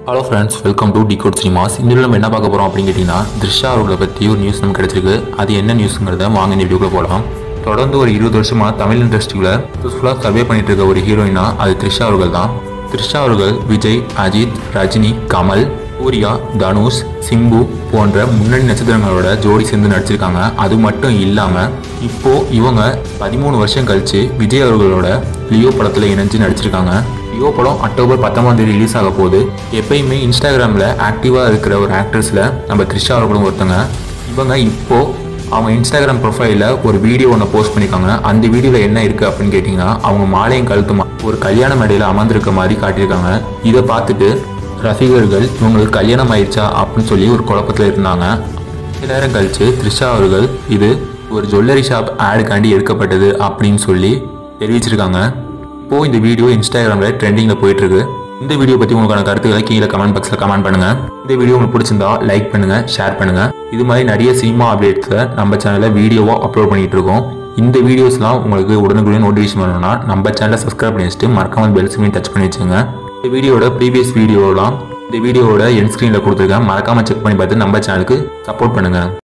hello friends welcome to Decode Cinemas இந்த video நம்ம என்ன பார்க்க போகிறோம் அப்படின்னு கேட்டிங்கன்னா த்ரிஷா அவர்களை பற்றி ஒரு நியூஸ் நமக்கு கிடச்சிருக்கு அது என்ன நியூஸுங்கிறத வாங்க இந்த வீடியோக்குள்ள போகலாம் தொடர்ந்து ஒரு இருபது வருஷமா தமிழ் இண்டஸ்ட்ரியில் ஃபுல்லாக சர்வே பண்ணிட்டு இருக்க ஒரு ஹீரோயினா அது த்ரிஷா அவர்கள் தான் த்ரிஷா அவர்கள் விஜய் அஜித் ரஜினி கமல் சூர்யா தனுஷ் சிம்பு போன்ற முன்னணி நட்சத்திரங்களோட ஜோடி சேர்ந்து நடிச்சிருக்காங்க அது மட்டும் இல்லாமல் இப்போ இவங்க பதிமூணு வருஷம் கழிச்சு விஜய் அவர்களோட லியோ படத்தில் இணைஞ்சு நடிச்சிருக்காங்க லியோ படம் அக்டோபர் பத்தொன்பதாம் தேதி ரிலீஸ் ஆக போகுது எப்பயுமே இன்ஸ்டாகிராமில் ஆக்டிவாக இருக்கிற ஒரு ஆக்ட்ரஸில் நம்ம த்ரிஷா அவர்களும் ஒருத்தங்க இவங்க இப்போ அவங்க இன்ஸ்டாகிராம் ப்ரொஃபைலில் ஒரு வீடியோ ஒன்று போஸ்ட் பண்ணியிருக்காங்க அந்த வீடியோவில் என்ன இருக்குது அப்படின்னு கேட்டிங்கன்னா அவங்க மாலையும் கழுத்துமா ஒரு கல்யாண மேடையில் அமர்ந்திருக்க மாதிரி காட்டியிருக்காங்க இதை பார்த்துட்டு ரசிகர்கள் இவங்களுக்கு கல்யாணம் ஆயிடுச்சா அப்படின்னு சொல்லி ஒரு குழப்பத்தில் இருந்தாங்க கொஞ்ச நேரம் கழிச்சு த்ரிஷா அவர்கள் இது ஒரு ஜுவல்லரி ஷாப் ஆடுக்காண்டி எடுக்கப்பட்டது அப்படின்னு சொல்லி தெரிவிச்சிருக்காங்க இப்போ இந்த வீடியோ இன்ஸ்டாகிராமில் ட்ரெண்டிங்கில் போயிட்டு இருக்கு இந்த வீடியோ பற்றி உங்களுக்கான கருத்துக்களை கீழே கமெண்ட் பாக்ஸில் கமெண்ட் பண்ணுங்க இந்த வீடியோ உங்களுக்கு பிடிச்சிருந்தா லைக் பண்ணுங்க ஷேர் பண்ணுங்க இது மாதிரி நிறைய சினிமா அப்டேட்ஸை நம்ம சேனலில் வீடியோவாக அப்லோட் பண்ணிட்டு இருக்கோம் இந்த வீடியோஸ்லாம் உங்களுக்கு உடனுக்குடன் நோட்டிஃபிகேஷன் பண்ணணும்னா நம்ம சேனலை சப்ஸ்கிரைப் பண்ணி வச்சுட்டு மறக்காம பெல் சிம்லையும் டச் பண்ணி வச்சுங்க இந்த வீடியோட ப்ரீவியஸ் வீடியோலாம் இந்த வீடியோவோட என் ஸ்க்ரீனில் கொடுத்துருக்கேன் மறக்காம செக் பண்ணி பார்த்து நம்ம சேனலுக்கு சப்போர்ட் பண்ணுங்க